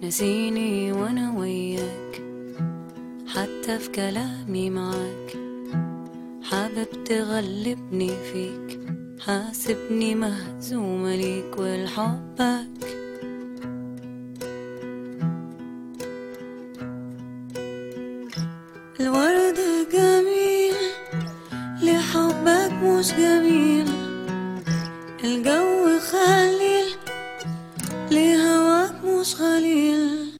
نسيني وانا وياك حتى في كلامي معاك حابب تغلبني فيك حاسبني مهزومة ليك ولحبك الورد جميل لحبك مش جميل الجو خليل لهواك مش خليل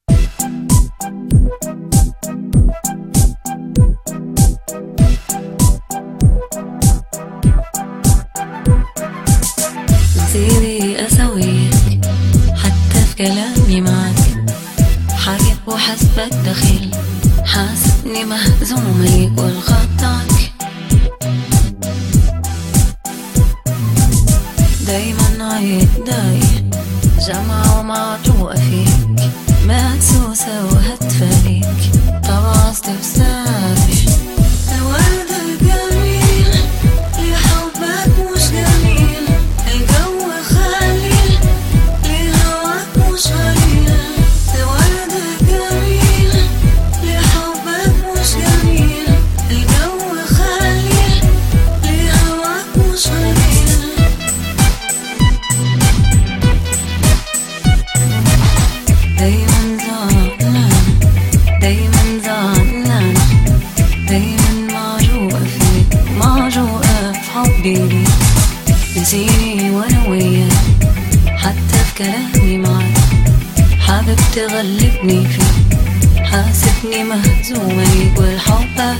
نسيني أسويك حتى في كلامي معاك حاجب وحسبك دخيل حاسبني مهزومة ليك والخطك دايما عيد داي جمعة ومعجوقة فيك مهسوسة وهتفة ليك طبعا استفساري الورد الجميل لحبك مش جميل الجو خليل لهواك مش غليل الورد الجميل لحبك مش جميل الجو خليل لهواك مش غليل دايما زعلان دايما زعلان دايما معجوقة فيك معجوقة في حبي ليك نسيني وانا وياك حتى في كلامي معاك حابب تغلبني فيك حاسبني مهزومة ليك والحبك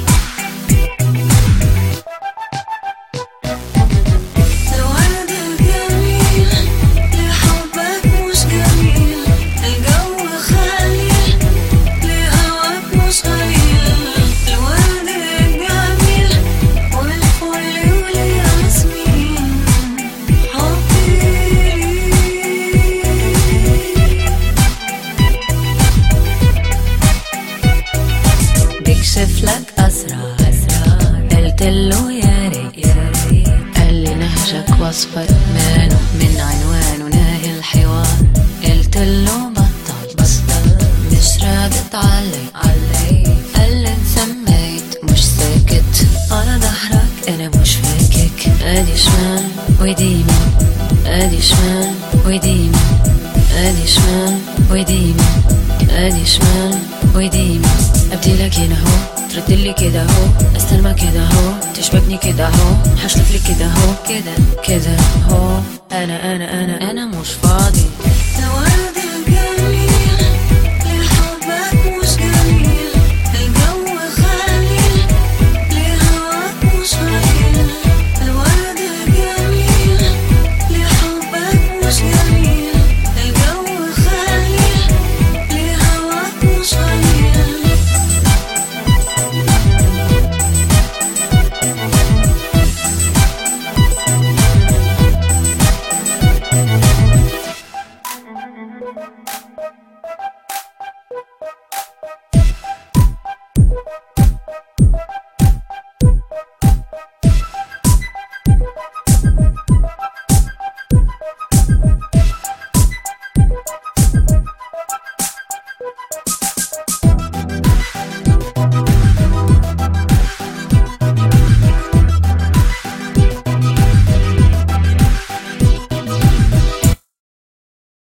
الورد الجميل لحبك مش جميل الجو خليل لهواك مش قليل الورد الجميل والفل والياسمين حبي بيكشف لك أسرار قلت له يا ريت قال لي نهجك وصفك مانو من عنوانه ناهي الحوار قلت له بطل بطل مش رادت علي علي قال لي انسميت مش ساكت على ظهرك انا مش فاكك ادي شمال ويدي يمين ادي شمال ويدي يمين ادي شمال ويدي يمين ادي شمال ويدي يمين ابدي لك هنا هو ترد لي كده هو استلمى كده هو تشبكني كده هو حشلف لي كده هو كده كده هو انا انا انا انا